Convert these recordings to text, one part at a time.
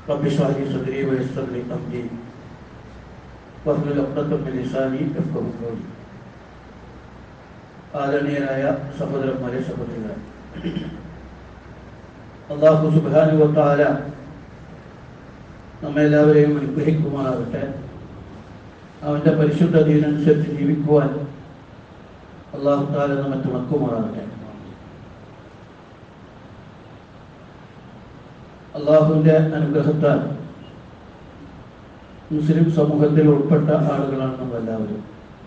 رب اشرح لي صدري ويسر لي امري واحلل عقدة من لساني يفقهوا قولي ആദരണീയരായ സഹോദരന്മാരെ സഹോദരികളെ അള്ളാഹു സുബാനു വത്താല നമ്മെല്ലാവരെയും അനുഗ്രഹിക്കുമാറാകട്ടെ അവൻ്റെ പരിശുദ്ധ ദീനനുസരിച്ച് ജീവിക്കുവാൻ അള്ളാഹു താല നമ്മെ തുണക്കുമാറാകട്ടെ അള്ളാഹുവിൻ്റെ അനുഗ്രഹത്താൽ മുസ്ലിം സമൂഹത്തിൽ ഉൾപ്പെട്ട ആളുകളാണ് നമ്മളെല്ലാവരും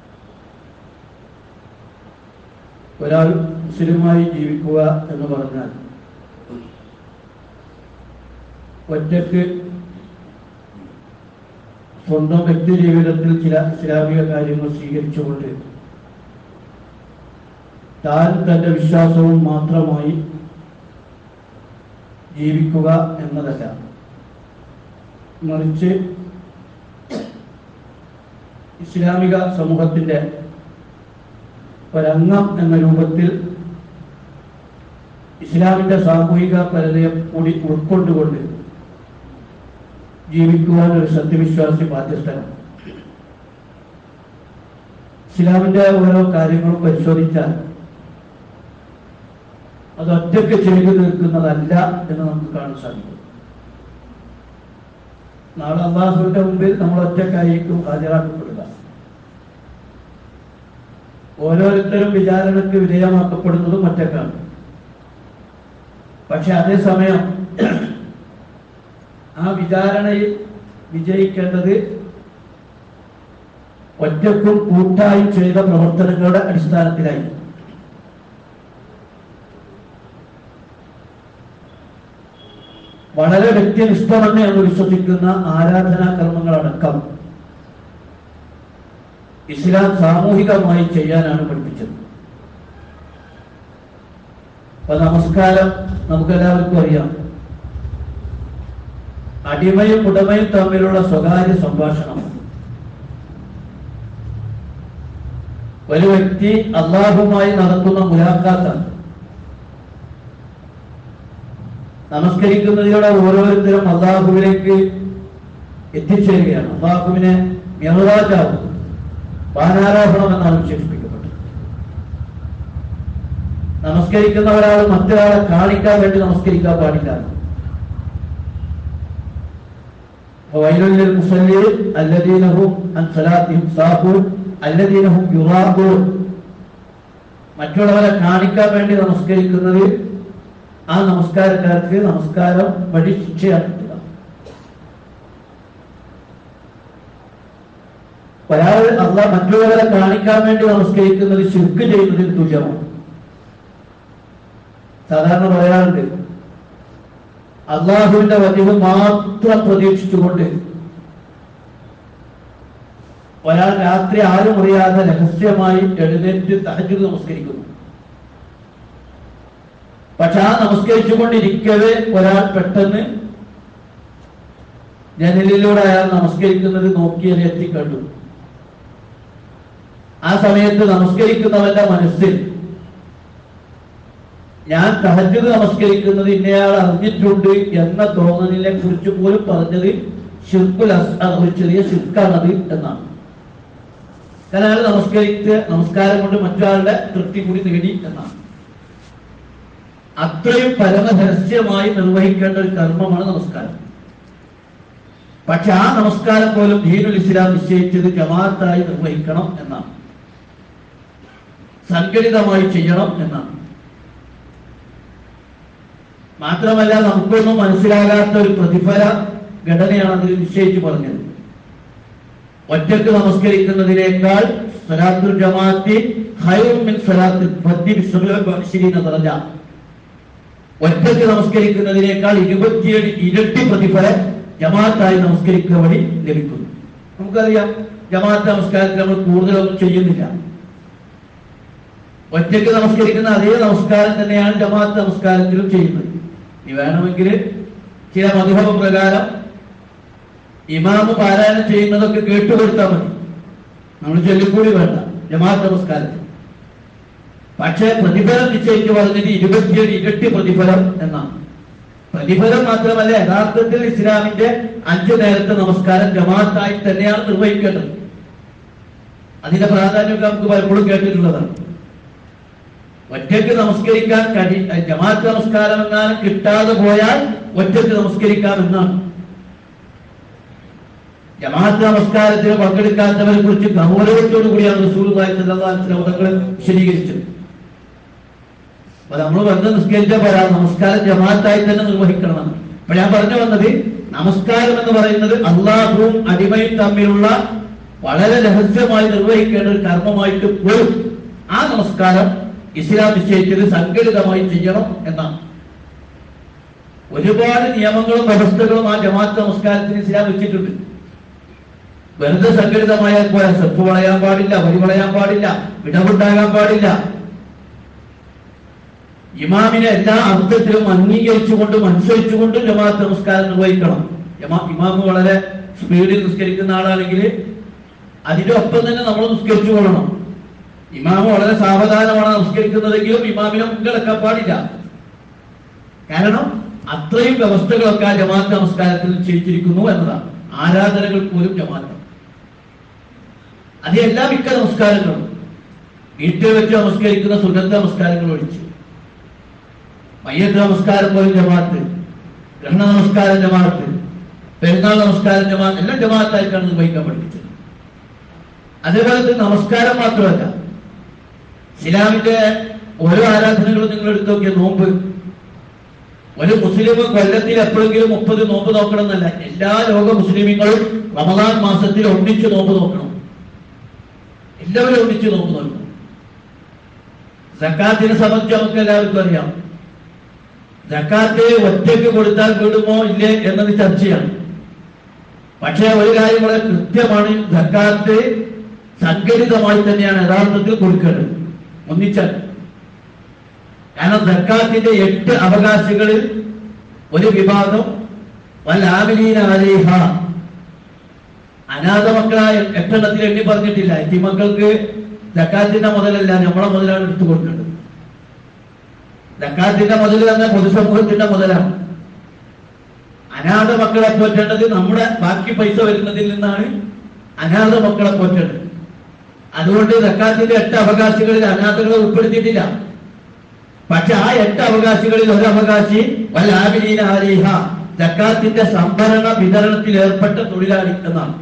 ഒരാൾ മുസ്ലിമായി ജീവിക്കുക എന്ന് പറഞ്ഞാൽ ഒറ്റയ്ക്ക് സ്വന്തം വ്യക്തി ജീവിതത്തിൽ ചില ഇസ്ലാമിക കാര്യങ്ങൾ സ്വീകരിച്ചുകൊണ്ട് താൻ തന്റെ വിശ്വാസവും മാത്രമായി ജീവിക്കുക എന്നതല്ല മറിച്ച് ഇസ്ലാമിക സമൂഹത്തിന്റെ ഒരംഗം എന്ന രൂപത്തിൽ ഇസ്ലാമിന്റെ സാമൂഹിക പരതയെ കൂടി ഉൾക്കൊണ്ടുകൊണ്ട് ജീവിക്കുവാൻ ഒരു സത്യവിശ്വാസി ബാധ്യസ്ഥനാണ് ഇസ്ലാമിന്റെ ഓരോ കാര്യങ്ങളും പരിശോധിച്ചാൽ അത് ഒറ്റയ്ക്ക് ചെയ്തു തീർക്കുന്നതല്ല എന്ന് നമുക്ക് കാണാൻ സാധിക്കും നാളെ അള്ളാഹുവിന്റെ മുമ്പിൽ നമ്മൾ ഒറ്റക്കായിരിക്കും ഹാജരാക്കപ്പെടുക ഓരോരുത്തരും വിചാരണയ്ക്ക് വിധേയമാക്കപ്പെടുന്നതും ഒറ്റക്കാണ് പക്ഷെ അതേസമയം ആ വിചാരണയിൽ വിജയിക്കേണ്ടത് ഒറ്റക്കും കൂട്ടായും ചെയ്ത പ്രവർത്തനങ്ങളുടെ അടിസ്ഥാനത്തിലായി വളരെ വ്യക്തിനിഷ്ഠമെന്ന് എന്ന് വിശ്വസിക്കുന്ന ആരാധനാ കർമ്മങ്ങളടക്കം ഇസ്ലാം സാമൂഹികമായി ചെയ്യാനാണ് പഠിപ്പിച്ചത് അപ്പൊ നമസ്കാരം നമുക്കെല്ലാവർക്കും അറിയാം അടിമയും ഉടമയും തമ്മിലുള്ള സ്വകാര്യ സംഭാഷണം ഒരു വ്യക്തി അള്ളാഹുമായി നടത്തുന്ന മുലാഖാത്താണ് നമസ്കരിക്കുന്നതിലൂടെ ഓരോരുത്തരും അള്ളാഹുവിലേക്ക് എത്തിച്ചേരുകയാണ് അള്ളാഹുവിനെ മിറവാജാവും വാനാരോഹണം എന്നാണ് വിശേഷിപ്പിക്കപ്പെട്ടത് നമസ്കരിക്കുന്ന ഒരാൾ മറ്റൊരാളെ കാണിക്കാൻ വേണ്ടി നമസ്കരിക്കാൻ പാടില്ല വൈലുല്ലിൽ മുസല്ലീൻ അല്ലദീനഹും അൻ സലാത്തിഹിം സാഹൂൻ അല്ലദീനഹും യുറാബൂൻ മറ്റുള്ളവരെ കാണിക്കാൻ വേണ്ടി നമസ്കരിക്കുന്നത് ആ നമസ്കാരക്കാർക്ക് നമസ്കാരം വഴി ശിക്ഷയാണ് കിട്ടുക ഒരാൾ അല്ല മറ്റുള്ളവരെ കാണിക്കാൻ വേണ്ടി നമസ്കരിക്കുന്നത് ശുക്ക് ചെയ്യുന്നതിന് തുല്യമാണ് സാധാരണ പറയാറുണ്ട് അള്ളാഹുവിന്റെ വചനം മാത്രം പ്രതീക്ഷിച്ചുകൊണ്ട് ഒരാൾ രാത്രി ആരും അറിയാതെ രഹസ്യമായി എഴുന്നേറ്റ് തഹജു നമസ്കരിക്കുന്നു പക്ഷെ ആ നമസ്കരിച്ചുകൊണ്ടിരിക്കവേ ഒരാൾ പെട്ടെന്ന് ജനലിലൂടെ അയാൾ നമസ്കരിക്കുന്നത് നോക്കിയത് എത്തിക്കണ്ടു ആ സമയത്ത് നമസ്കരിക്കുന്നവന്റെ മനസ്സിൽ ഞാൻ തഹജുദ് നമസ്കരിക്കുന്നത് ഇന്നയാൾ അറിഞ്ഞിട്ടുണ്ട് എന്ന തോന്നലിനെ കുറിച്ച് പോലും പറഞ്ഞത് ഷിർക്കുൽ ഒരു ചെറിയ ഷിർക്കാണത് എന്നാണ് കാരണം അയാൾ നമസ്കരിച്ച് നമസ്കാരം കൊണ്ട് മറ്റൊരാളുടെ തൃപ്തി കൂടി നേടി എന്നാണ് അത്രയും പരമരഹസ്യമായി നിർവഹിക്കേണ്ട ഒരു കർമ്മമാണ് നമസ്കാരം പക്ഷെ ആ നമസ്കാരം പോലും ദീനുൽ ഇസ്ലാം നിശ്ചയിച്ചത് ജമാഅത്തായി നിർവഹിക്കണം എന്നാണ് സംഘടിതമായി ചെയ്യണം എന്നാണ് മാത്രമല്ല നമുക്കൊന്നും മനസ്സിലാകാത്ത ഒരു പ്രതിഫല ഘടനയാണ് അതിൽ നിശ്ചയിച്ചു പറഞ്ഞത് ഒറ്റക്ക് നമസ്കരിക്കുന്നതിനേക്കാൾ സലാത്തുൽ ജമാഅത്തി ഖൈറും മിൻ സലാത്തിൽ പത്തി ബിസ്മില്ലാഹിർ പറഞ്ഞ ഒറ്റക്ക് നമസ്കരിക്കുന്നതിനേക്കാൾ ഇരുപത്തിയേഴ് ഇരട്ടി പ്രതിഫലം ജമാഅത്തായി നമസ്കരിക്കുക വഴി ലഭിക്കുന്നു നമുക്കറിയാം ജമാഅത്ത് നമസ്കാരത്തിൽ നമ്മൾ കൂടുതലൊന്നും ചെയ്യുന്നില്ല ഒറ്റയ്ക്ക് നമസ്കരിക്കുന്ന അതേ നമസ്കാരം തന്നെയാണ് ജമാഅത്ത് നമസ്കാരത്തിലും ചെയ്യുന്നത് ഇനി വേണമെങ്കിൽ ചില മധുഹവ പ്രകാരം ഇമാമ് പാരായണം ചെയ്യുന്നതൊക്കെ കേട്ടുകൊടുത്താൽ മതി നമ്മൾ ചൊല്ലിക്കൂടി വേണ്ട ജമാഅത്ത് നമസ്കാരത്തിൽ പക്ഷേ പ്രതിഫലം നിശ്ചയിച്ച് പറഞ്ഞത് ഇരുപത്തിയേഴ് ഇരട്ടി പ്രതിഫലം എന്നാണ് പ്രതിഫലം മാത്രമല്ല യഥാർത്ഥത്തിൽ ഇസ്ലാമിന്റെ അഞ്ചു നേരത്തെ നമസ്കാരം ജമാഅത്തായി തന്നെയാണ് നിർവഹിക്കേണ്ടത് അതിന്റെ പ്രാധാന്യമൊക്കെ നമുക്ക് പലപ്പോഴും കേട്ടിട്ടുള്ളതാണ് ഒറ്റയ്ക്ക് നമസ്കരിക്കാൻ കഴി ജമാഅത്ത് നമസ്കാരം എങ്ങാനും കിട്ടാതെ പോയാൽ ഒറ്റയ്ക്ക് നമസ്കരിക്കാമെന്നാണ് ജമാഅത്ത് നമസ്കാരത്തിന് പങ്കെടുക്കാത്തവരെ കുറിച്ച് ഗൗരവത്തോടു കൂടിയാണ് റസൂലുള്ളാഹി സ്വല്ലല്ലാഹു അലൈഹി വസല്ലം തങ്ങൾ വിശദീകരിച്ചത് അപ്പൊ നമ്മൾ വന്ന് നിസ്കരിച്ച പോരാ നമസ്കാരം ജമാഅത്തായി തന്നെ നിർവഹിക്കണം അപ്പൊ ഞാൻ പറഞ്ഞു വന്നത് നമസ്കാരം എന്ന് പറയുന്നത് അള്ളാഹുവും അടിമയും തമ്മിലുള്ള വളരെ രഹസ്യമായി നിർവഹിക്കേണ്ട ഒരു കർമ്മമായിട്ട് പോലും ആ നമസ്കാരം ഇസ്ലാം നിശ്ചയിച്ചത് സംഘടിതമായി ചെയ്യണം എന്നാണ് ഒരുപാട് നിയമങ്ങളും വ്യവസ്ഥകളും ആ ജമാഅത്ത് നമസ്കാരത്തിന് ഇസ്ലാം വെച്ചിട്ടുണ്ട് വെറുതെ സംഘടിതമായാൽ പോയാ സെപ്പ് വളയാൻ പാടില്ല വരി വളയാൻ പാടില്ല വിടവുണ്ടാകാൻ പാടില്ല ഇമാമിനെ എല്ലാ അർത്ഥത്തിലും അംഗീകരിച്ചുകൊണ്ടും അനുസരിച്ചുകൊണ്ടും ജമാഅത്ത് നമസ്കാരം നിർവഹിക്കണം ജമാ- ഇമാമ് വളരെ സ്പീഡിൽ നിസ്കരിക്കുന്ന ആളാണെങ്കിൽ അതിന്റെ ഒപ്പം തന്നെ നമ്മൾ നിസ്കരിച്ചു കൊള്ളണം ഇമാമ് വളരെ സാവധാനമാണ് നമസ്കരിക്കുന്നതെങ്കിലും ഇമാമിനെ മുൻകിടക്കാൻ പാടില്ല കാരണം അത്രയും വ്യവസ്ഥകളൊക്കെ ആ ജമാഅത്ത് നമസ്കാരത്തിൽ നിശ്ചയിച്ചിരിക്കുന്നു എന്നതാണ് ആരാധനകൾ പോലും ജമാഅത്ത് അത് എല്ലാ മിക്ക നമസ്കാരങ്ങളും വീട്ടിൽ വെച്ച് നമസ്കരിക്കുന്ന സുഗന്ധ നമസ്കാരങ്ങൾ ഒഴിച്ച് മയ്യത്ത് നമസ്കാരം പോലും ജമാഅത്ത് ഗ്രഹണ നമസ്കാരം ജമാഅത്ത് പെരുന്നാൾ നമസ്കാരം ജമാഅത്ത് എല്ലാം ജമാഅത്തായിട്ടാണ് നിർവഹിക്കാൻ പഠിപ്പിച്ചത് അതേപോലെ തന്നെ നമസ്കാരം മാത്രമല്ല ഇസ്ലാമിന്റെ ഓരോ ആരാധനകളും നിങ്ങൾ എടുത്തു നോക്കിയ നോമ്പ് ഒരു മുസ്ലിം കൊല്ലത്തിൽ എപ്പോഴെങ്കിലും മുപ്പത് നോമ്പ് നോക്കണം എന്നല്ല എല്ലാ ലോക മുസ്ലിമീങ്ങളും റമദാൻ മാസത്തിൽ ഒന്നിച്ച് നോമ്പ് നോക്കണം എല്ലാവരും ഒന്നിച്ച് നോമ്പ് നോക്കണം സക്കാത്തിനെ സംബന്ധിച്ച് നമുക്ക് എല്ലാവർക്കും അറിയാം സക്കാത്ത് ഒറ്റയ്ക്ക് കൊടുത്താൽ വിടുമോ ഇല്ലേ എന്നത് ചർച്ചയാണ് പക്ഷേ ഒരു കാര്യം വളരെ കൃത്യമാണ് സക്കാത്ത് സംഘടിതമായി തന്നെയാണ് യഥാർത്ഥത്തിൽ കൊടുക്കേണ്ടത് ഒന്നിച്ചാൽ കാരണം സക്കാത്തിന്റെ എട്ട് അവകാശികളിൽ ഒരു വിഭാഗം വല്ലാമിലീന അലേഹ അനാഥ മക്കളായ എട്ടെണ്ണത്തിൽ എണ്ണി പറഞ്ഞിട്ടില്ല ഈ മക്കൾക്ക് സക്കാത്തിന്റെ മുതലല്ല നമ്മളെ മുതലാണ് എടുത്തു കൊടുക്കേണ്ടത് സക്കാത്തിന്റെ മുതൽ തന്നെ പൊതുസമൂഹത്തിന്റെ മുതലാണ് അനാഥ മക്കളെ പോറ്റേണ്ടത് നമ്മുടെ ബാക്കി പൈസ വരുന്നതിൽ നിന്നാണ് അനാഥ മക്കളെ പോറ്റേണ്ടത് അതുകൊണ്ട് സക്കാത്തിന്റെ എട്ട് അവകാശികളിൽ അനാഥകളെ ഉൾപ്പെടുത്തിയിട്ടില്ല പക്ഷെ ആ എട്ട് അവകാശികളിൽ ഒരു അവകാശി വല്ലാബിലീന ആലിഹ ജക്കാത്തിന്റെ സംഭരണ വിതരണത്തിൽ ഏർപ്പെട്ട തൊഴിലാളി എന്നാണ്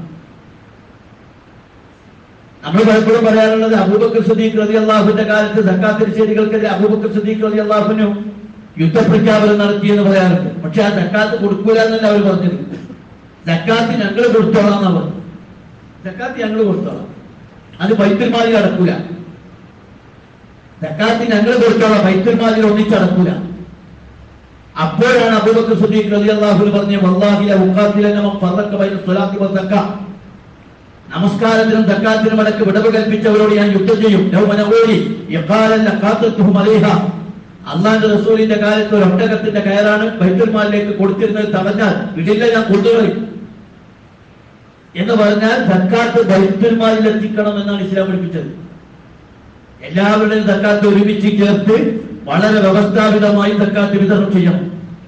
നമ്മൾ പലപ്പോഴും പറയാറുള്ളത് അബൂബക്കർ സദീഖ് റതി അള്ളാഹുവിന്റെ കാലത്ത് സക്കാത്ത് നിഷേധികൾക്കെതിരെ അബൂബക്കർ സദീഖ് റതി അള്ളാഹുവിനു യുദ്ധപ്രഖ്യാപനം നടത്തിയെന്ന് പറയാറുണ്ട് പക്ഷെ ആ സക്കാത്ത് കൊടുക്കൂല എന്നല്ല അവർ പറഞ്ഞത് സക്കാത്ത് ഞങ്ങൾ കൊടുത്തോളാം എന്നാ പറഞ്ഞു സക്കാത്ത് ഞങ്ങൾ കൊടുത്തോളാം അത് ബൈത്തുൽമാലിൽ അടക്കൂല സക്കാത്ത് ഞങ്ങൾ കൊടുത്തോളാം ബൈത്തുൽമാലിൽ ഒന്നിച്ചടക്കൂല അപ്പോഴാണ് അബൂബക്കർ സുദ്ദീഖ് റളിയല്ലാഹു പറഞ്ഞ വല്ലാഹില ഉഖാത്തിലന മൻ ഫറഖ ബൈന സ്വലാത്തി വസക്ക നമസ്കാരത്തിനും സക്കാത്തിനും അടക്ക് വിടവ് കൽപ്പിച്ചവരോട് ഞാൻ യുദ്ധം ചെയ്യും ലൗമന ഓടി യഖാലല്ല ഖാത്തത്തുഹും അലൈഹ അള്ളാന്റെ റസൂലിന്റെ കാലത്ത് ഒരു ഒട്ടകത്തിന്റെ കയറാണ് ബൈത്തുൽമാലിലേക്ക് കൊടുത്തിരുന്നത് തടഞ്ഞാൽ ഇടില്ല ഞാൻ കൊണ്ടുകളയും എന്ന് പറഞ്ഞാൽ സക്കാത്ത് ബൈത്തുൽമാലിൽ എത്തിക്കണം എന്നാണ് ഇസ്ലാം പഠിപ്പിച്ചത് എല്ലാവരുടെയും സക്കാത്ത് ഒരുമിച്ച് ചേർത്ത് വളരെ വ്യവസ്ഥാപിതമായി സക്കാത്ത് വിതരണം ചെയ്യണം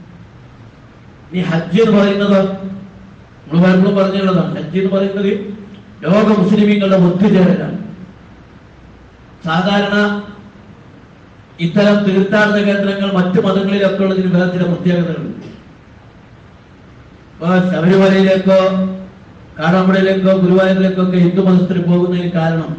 ഈ ഹജ്ജ് എന്ന് പറയുന്നത് നമ്മൾ പലപ്പോഴും പറഞ്ഞുള്ളതാണ് ഹജ്ജ് എന്ന് പറയുന്നത് ലോക മുസ്ലിമീങ്ങളുടെ ഒത്തുചേരലാണ് സാധാരണ ഇത്തരം തീർത്ഥാടന കേന്ദ്രങ്ങൾ മറ്റു മതങ്ങളിലൊക്കെ ഉള്ളതിന് വേറെ ചില പ്രത്യേകതകളുണ്ട് ഇപ്പൊ ശബരിമലയിലേക്കോ കാടാമ്പുഴയിലേക്കോ ഗുരുവായൂരിലേക്കോ ഒക്കെ ഹിന്ദു മതസ്ഥർ പോകുന്നതിന് കാരണം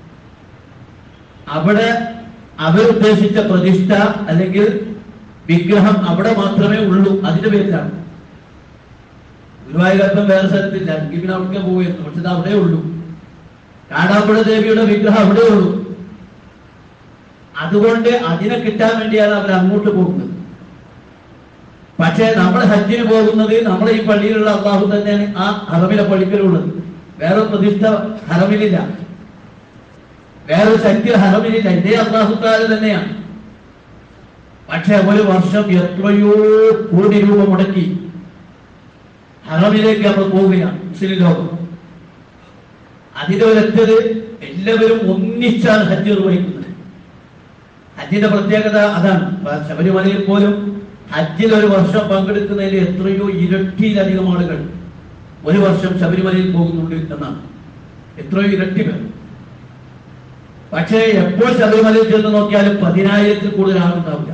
അവിടെ അവരുദ്ദേശിച്ച പ്രതിഷ്ഠ അല്ലെങ്കിൽ വിഗ്രഹം അവിടെ മാത്രമേ ഉള്ളൂ അതിന്റെ പേരിലാണ് ഗുരുവായൂരപ്പൻ വേറെ സ്ഥലത്തില്ല എങ്കിൽ പിന്നെ അവിടേക്ക് പോവുകയായിരുന്നു പക്ഷെ ഇത് അവിടെ ഉള്ളൂ കാടാമ്പുഴ ദേവിയുടെ വിഗ്രഹം അവിടെ ഉള്ളൂ അതുകൊണ്ട് അതിനെ കിട്ടാൻ വേണ്ടിയാണ് അവർ അങ്ങോട്ട് പോകുന്നത് പക്ഷേ നമ്മൾ ഹജ്ജിന് പോകുന്നത് നമ്മളെ ഈ പള്ളിയിലുള്ള അള്ളാഹു തന്നെയാണ് ആ ഹറമിലെ പള്ളിക്കലുള്ളത് വേറെ പ്രതിഷ്ഠ ഹറമിലില്ല വേറൊരു ശക്തി ഹറമിലില്ല ഇതേ അള്ളാഹുത്താല് തന്നെയാണ് പക്ഷെ ഒരു വർഷം എത്രയോ കോടി രൂപ മുടക്കി ഹറമിലേക്ക് നമ്മൾ പോവുകയാണ് മുസ്ലിം ലോകം അതിന്റെ ഒരൊറ്റത് എല്ലാവരും ഒന്നിച്ചാണ് ഹജ്ജ് നിർവഹിക്കുന്നത് ഹജ്ജിന്റെ പ്രത്യേകത അതാണ് ഇപ്പൊ ശബരിമലയിൽ പോലും ഹജ്ജിൽ ഒരു വർഷം പങ്കെടുക്കുന്നതിൽ എത്രയോ ഇരട്ടിയിലധികം ആളുകൾ ഒരു വർഷം ശബരിമലയിൽ പോകുന്നുണ്ട് എന്നാണ് എത്രയോ ഇരട്ടി പേർ പക്ഷേ എപ്പോൾ ശബരിമലയിൽ ചെന്ന് നോക്കിയാലും പതിനായിരത്തിൽ കൂടുതൽ ആളുണ്ടാവില്ല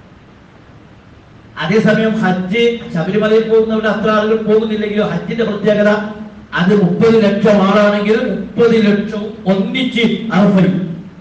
അതേസമയം ഹജ്ജ് ശബരിമലയിൽ പോകുന്നവരുടെ അത്ര ആളുകൾ പോകുന്നില്ലെങ്കിലും ഹജ്ജിന്റെ പ്രത്യേകത അത് മുപ്പത് ലക്ഷം ആളാണെങ്കിൽ മുപ്പത് ലക്ഷവും ഒന്നിച്ച് അറഫയും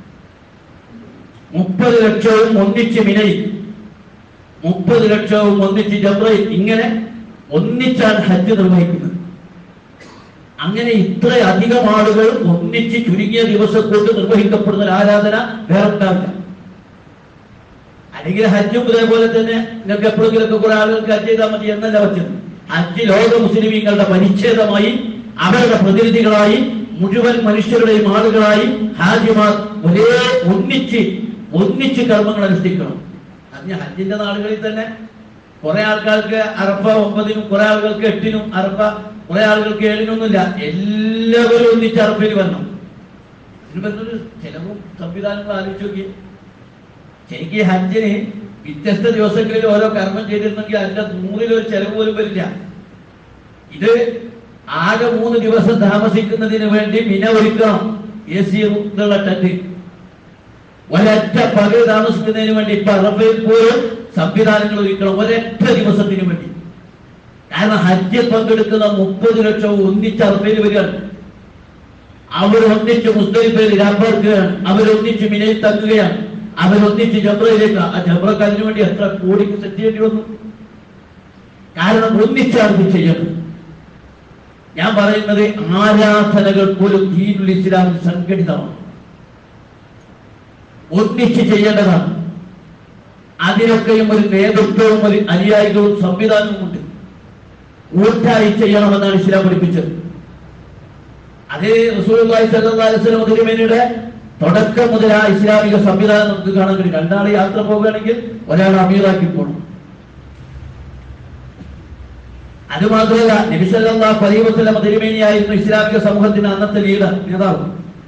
മുപ്പത് ലക്ഷവും ഒന്നിച്ച് മിനയും മുപ്പത് ലക്ഷവും ഒന്നിച്ച് ജബ്രയിൽ ഇങ്ങനെ ഒന്നിച്ചാണ് ഹജ്ജ് നിർവഹിക്കുന്നത് അങ്ങനെ ഇത്രയധികം ആളുകൾ ഒന്നിച്ച് ചുരുങ്ങിയ ദിവസം കൊണ്ട് നിർവഹിക്കപ്പെടുന്ന ഒരു ആരാധന വേറെ ഉണ്ടാവില്ല അല്ലെങ്കിൽ ഹജ്ജും ഇതേപോലെ തന്നെ നിങ്ങൾക്ക് എപ്പോഴെങ്കിലൊക്കെ കുറെ ആളുകൾക്ക് ഹജ്ജ് ചെയ്താൽ മതി എന്നല്ല വെച്ചത് ഹജ്ജ് ലോക മുസ്ലിമീങ്ങളുടെ പരിച്ഛേദമായി അവരുടെ പ്രതിനിധികളായി മുഴുവൻ മനുഷ്യരുടെയും ആളുകളായി ഹാജിമാർ ഒരേ ഒന്നിച്ച് ഒന്നിച്ച് കർമ്മങ്ങൾ അനുഷ്ഠിക്കണം അതിന് ഹജ്ജിന്റെ നാളുകളിൽ തന്നെ കുറെ ആൾക്കാർക്ക് അറഫ ഒമ്പതിനും കുറെ ആളുകൾക്ക് എട്ടിനും അറഫ കുറെ ആളുകൾക്ക് ഏഴിനൊന്നുമില്ല എല്ലാവരും ഒന്നിച്ച് അറഫയിൽ വരണം ഇതിന് പറ്റുന്നൊരു ചെലവും സംവിധാനങ്ങളും ആലോചിച്ച് നോക്കി ശരിക്കും ഈ ഹജ്ജിന് വ്യത്യസ്ത ദിവസങ്ങളിൽ ഓരോ കർമ്മം ചെയ്തിരുന്നെങ്കിൽ അതിന്റെ നൂറിലൊരു ചെലവ് പോലും വരില്ല ഇത് ആകെ മൂന്ന് ദിവസം താമസിക്കുന്നതിന് വേണ്ടി മിന ഒരുക്കണം എ സി ഉള്ള ടെന്റ് ഒരൊറ്റ പകൽ താമസിക്കുന്നതിന് വേണ്ടി ഇപ്പൊ അറബയിൽ പോലും സംവിധാനങ്ങൾ ഒരുക്കണം ഒരൊറ്റ ദിവസത്തിന് വേണ്ടി കാരണം ഹജ്ജിൽ പങ്കെടുക്കുന്ന മുപ്പത് ലക്ഷവും ഒന്നിച്ച് അറബയിൽ വരികയാണ് അവർ ഒന്നിച്ച് മുസ്തലിഫയിൽ രാപ്പാർക്കുകയാണ് അവരൊന്നിച്ച് മിനയിൽ തങ്ങുകയാണ് അവരൊന്നിച്ച് ജബ്രയിലേക്ക് ആ ജബ്രക്ക് അതിനു വേണ്ടി എത്ര കോടിക്ക് സെറ്റ് ചെയ്യേണ്ടി വന്നു കാരണം ഒന്നിച്ചാണ് ഇത് ചെയ്യണം ഞാൻ പറയുന്നത് ആരാധനകൾ പോലും ദീനുൽ ഇസ്ലാമിൽ സംഘടിതമാണ് ഒന്നിച്ച് ചെയ്യേണ്ടതാണ് അതിനൊക്കെയും ഒരു നേതൃത്വവും ഒരു അനുയായികളും സംവിധാനവും ഉണ്ട് കൂട്ടായി ചെയ്യണമെന്നാണ് ഇസ്ലാം പഠിപ്പിച്ചത് അതേ റസൂലുള്ളാഹി സ്വല്ലല്ലാഹു അലൈഹി വസല്ലം തിരുമേനിയുടെ തുടക്കം മുതൽ ആ ഇസ്ലാമിക സംവിധാനം നമുക്ക് കാണാൻ കഴിയും രണ്ടാൾ യാത്ര പോകുകയാണെങ്കിൽ ഒരാൾ അമീറാക്കി പോകണം അത് മാത്രമല്ല നബി സല്ലല്ലാഹു അലൈഹി വസല്ലം തിരുമേനിയായിരുന്നു ഇസ്ലാമിക സമൂഹത്തിന്റെ അന്നത്തെ ലീഡർ നേതാവ്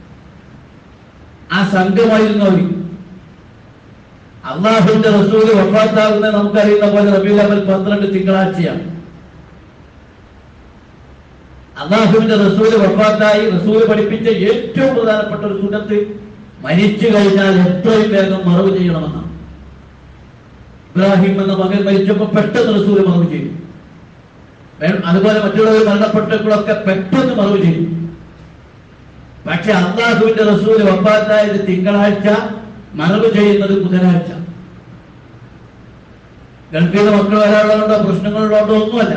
ആ സംഘമായിരുന്നു അവർ അള്ളാഹുവിന്റെ റസൂല് വഫാത്താകുന്നത് നമുക്കറിയുന്ന പോലെ റബീഉൽ അവൽ പന്ത്രണ്ട് തിങ്കളാഴ്ചയാണ് അള്ളാഹുവിന്റെ റസൂല് വഫാത്തായി റസൂല് പഠിപ്പിച്ച ഏറ്റവും പ്രധാനപ്പെട്ട ഒരു സുന്നത്ത് മരിച്ചു കഴിഞ്ഞാൽ എത്രയും വേഗം മറവ് ചെയ്യണമെന്നാണ് ഇബ്രാഹിം എന്ന മകൻ മരിച്ചപ്പോൾ പെട്ടെന്ന് റസൂല് മറവ് ചെയ്തു വേ- അതുപോലെ മറ്റുള്ളവർ മരണപ്പെട്ടപ്പോഴൊക്കെ പെട്ടെന്ന് മറവ് ചെയ്തു പക്ഷെ അള്ളാഹുവിന്റെ റസൂല് വഫാത്തായത് തിങ്കളാഴ്ച മറവ് ചെയ്യുന്നത് ബുധനാഴ്ച ഗൾഫിലെ മക്കൾ വരാനുള്ളതുകൊണ്ടോ പ്രശ്നങ്ങളുള്ളതുകൊണ്ടോ ഒന്നുമല്ല